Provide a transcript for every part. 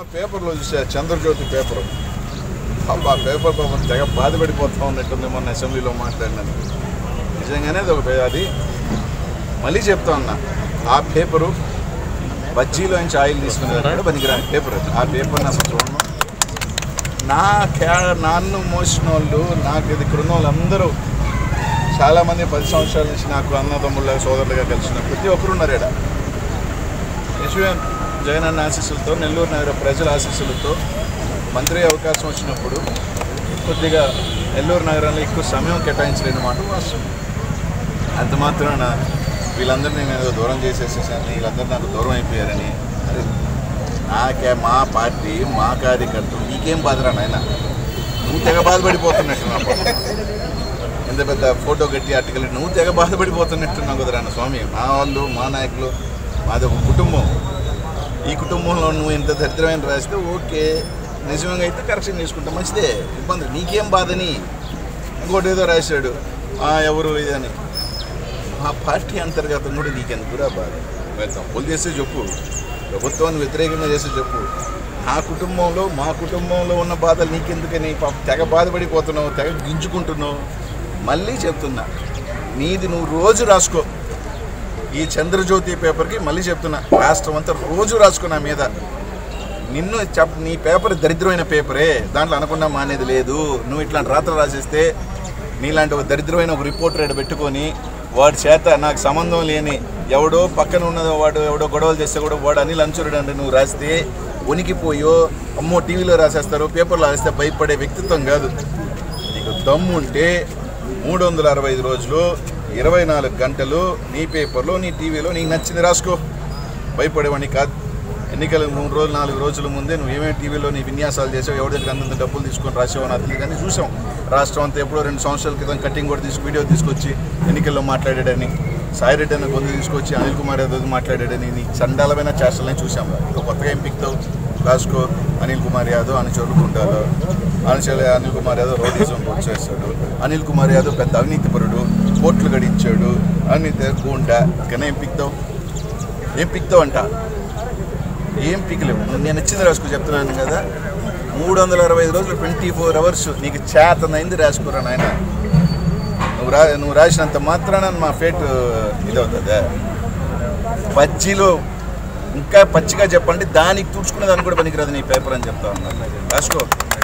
పేపర్లో చూసా చంద్రజ్యోతి పేపర్ అబ్బా పేపర్ పాపం తెగ బాధపడిపోతా ఉన్నట్టుంది మొన్న అసెంబ్లీలో మాట్లాడినాను నిజంగానే అది ఒక పే- అది మళ్ళీ చెప్తా ఉన్నా ఆ పేపరు బజ్జీలో నుంచి ఆయిల్ తీసుకునేది పనికిరాని పేపర్ అది ఆ పేపర్ని అసలు చూడను నా క్యా నన్ను మోసిన వాళ్ళు నాకు ఇది ఇక్కడ ఉన్న వాళ్ళందరూ చాలామంది పది సంవత్సరాల నుంచి నాకు అన్నదమ్ముళ్ళ సోదరులుగా కలిసిన ప్రతి ఒక్కరు ఉన్నారు ఇక్కడ యశ్వన్ జగన్ అన్న ఆశీస్సులతో నెల్లూరు నగర ప్రజల ఆశీస్సులతో మంత్రి అవకాశం వచ్చినప్పుడు కొద్దిగా నెల్లూరు నగరంలో ఎక్కువ సమయం కేటాయించలేని మాట వాస్తవం అంత మాత్రాన వీళ్ళందరినీ నేను ఏదో దూరం చేసేసేసాను వీళ్ళందరూ నాకు దూరం అయిపోయారని అరే నాకే మా పార్టీ మా కార్యకర్తలు నీకేం బాధరా నాయన నువ్వు తెగ బాధపడిపోతున్నట్టు నా పాపం. ఎంత పెద్ద ఫోటో కట్టి ఆర్టికల్ నువ్వు తెగ బాధపడిపోతున్నట్టున్నావు కదరా అన్న స్వామి మా వాళ్ళు మా నాయకులు మాది ఒక కుటుంబం ఈ కుటుంబంలో నువ్వు ఇంత దరిద్రమైన రాస్తే ఓకే నిజంగా అయితే కరెక్షన్ చేసుకుంటా మంచిదే ఇబ్బంది నీకేం బాధని ఇంకోటి ఏదో రాశాడు "ఆ, ఎవరు ఇదని మా పార్టీ అంతర్గతం కూడా నీకెందుకురా బాధ వెళ్తాం పోలు చేస్తే చెప్పు ప్రభుత్వాన్ని వ్యతిరేకంగా చేస్తే చెప్పు నా కుటుంబంలో మా కుటుంబంలో ఉన్న బాధలు నీకెందుకని పాప తెగ బాధపడిపోతున్నావు తెగ గింజుకుంటున్నావు మళ్ళీ చెప్తున్నా నీది నువ్వు రోజు రాసుకో ఈ చంద్రజ్యోతి పేపర్కి మళ్ళీ చెప్తున్నా రాష్ట్రం అంతా రోజు రాసుకో నా మీద నిన్ను చెప్ నీ పేపర్ దరిద్రమైన పేపరే దాంట్లో అనకుండా మానేది లేదు నువ్వు ఇట్లాంటి రాత్రి రాసేస్తే నీలాంటి ఒక దరిద్రమైన ఒక రిపోర్టర్ ఇక్కడ పెట్టుకొని వాడి చేత నాకు సంబంధం లేని ఎవడో పక్కన ఉన్న వాడు ఎవడో గొడవలు చేస్తే కూడా వాడు అనిల్ అంచురుడు అంటే నువ్వు రాస్తే వణికిపోయో అమ్మో టీవీలో రాసేస్తారు పేపర్లో రాస్తే భయపడే వ్యక్తిత్వం కాదు నీకు దమ్ము ఉంటే మూడు వందల అరవై ఐదు రోజులు ఇరవై నాలుగు గంటలు నీ పేపర్లో నీ టీవీలో నీకు నచ్చింది రాసుకో భయపడేవాడిని కాదు ఎన్నికల మూడు రోజులు నాలుగు రోజుల ముందే నువ్వు ఏమేమి టీవీలో నీ విన్యాసాలు చేసావు ఎవరి దగ్గర అంతంత డబ్బులు తీసుకొని రాసావు నాకు తెలియదు కానీ చూసాం రాష్ట్రం అంతా ఎప్పుడో రెండు సంవత్సరాల క్రితం కటింగ్ కూడా తీసుకు వీడియో తీసుకొచ్చి ఎన్నికల్లో మాట్లాడాడని సాయిరెడ్డి అన్న గొంతు తీసుకొచ్చి అనిల్ కుమార్ యాదవ్ మాట్లాడాడని నీ చండాలమైన చేష్టలని చూసాం ఇంకా కొత్తగా ఏం పిక్తావు రాసుకో అనిల్ కుమార్ యాదవ్ అనుచరులు గుండాలు అనుచరులు అనిల్ కుమార్ యాదవ్ రోడీజం చేస్తాడు అనిల్ కుమార్ యాదవ్ పెద్ద అవినీతిపరుడు కోట్లు గడించాడు అవినీతి గూండా ఇంకా ఏం పిక్తావు ఏం పిక్తావు అంట ఏం పిక్కలేవు నేను ఇచ్చింది రాసుకో చెప్తున్నాను కదా మూడు వందల అరవై ఐదు రోజులు ట్వంటీ ఫోర్ అవర్స్ నీకు చేతనైంది రాసుకోరా నాయన నువ్వు రా నువ్వు రాసినంత మాత్రాన మా ఫేట్ ఇదవుతుందా పచ్చిలో ఇంకా పచ్చిగా చెప్పండి దానికి తుడుచుకునే దానికి కూడా పనికిరాదు నీ పేపర్ అని చెప్తా ఉన్నాను రాసుకో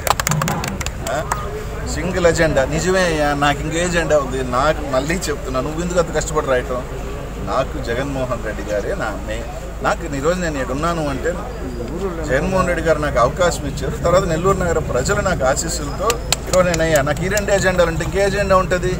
ఆ? సింగిల్ ఎజెండా నిజమే అయ్యా, నాకు ఇంకే ఎజెండా ఉంది నాకు మళ్ళీ చెప్తున్నా నువ్వు ఎందుకు అంత కష్టపడి రాయటం నాకు జగన్మోహన్ రెడ్డి గారే నా మే- నాకు ఈరోజు నేను ఇక్కడ ఉన్నాను అంటే జగన్మోహన్ రెడ్డి గారు నాకు అవకాశం ఇచ్చారు తర్వాత నెల్లూరు నగర ప్రజలు నాకు ఆశీస్సులతో ఈరోజు నేను అయ్యా నాకు ఈ రెండే ఎజెండాలు ఉంటే ఇంకే ఎజెండా ఉంటుంది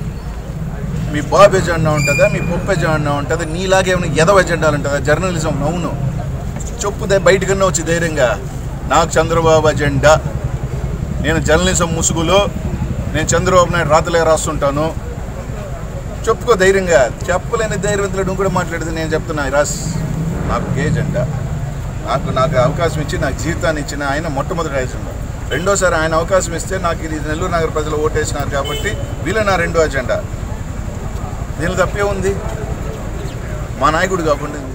మీ బాబు ఎజెండా ఉంటుందా మీ పప్పు ఎజెండా ఉంటుందా నీలాగే ఏమైనా ఎదవ ఎజెండాలు ఉంటుందా జర్నలిజం అవును చెప్పు దే- బయటకన్నా వచ్చి ధైర్యంగా నాకు చంద్రబాబు అజెండా నేను జర్నలిజం ముసుగులో నేను చంద్రబాబు నాయుడు రాతలే రాస్తుంటాను చెప్పుకో ధైర్యంగా చెప్పలేని ధైర్యవంతులు నువ్వు కూడా మాట్లాడితే నేను చెప్తున్నా రాస్ నాకు ఏజెండా నాకు నాకు అవకాశం ఇచ్చి నాకు జీవితాన్ని ఇచ్చిన ఆయన మొట్టమొదటి ఎజెండా రెండోసారి ఆయన అవకాశం ఇస్తే నాకు ఇది నెల్లూరు నగర ప్రజలు ఓటేసినారు కాబట్టి వీళ్ళ నా రెండో అజెండా దీనిలో తప్పే ఉంది మా నాయకుడు కాకుండా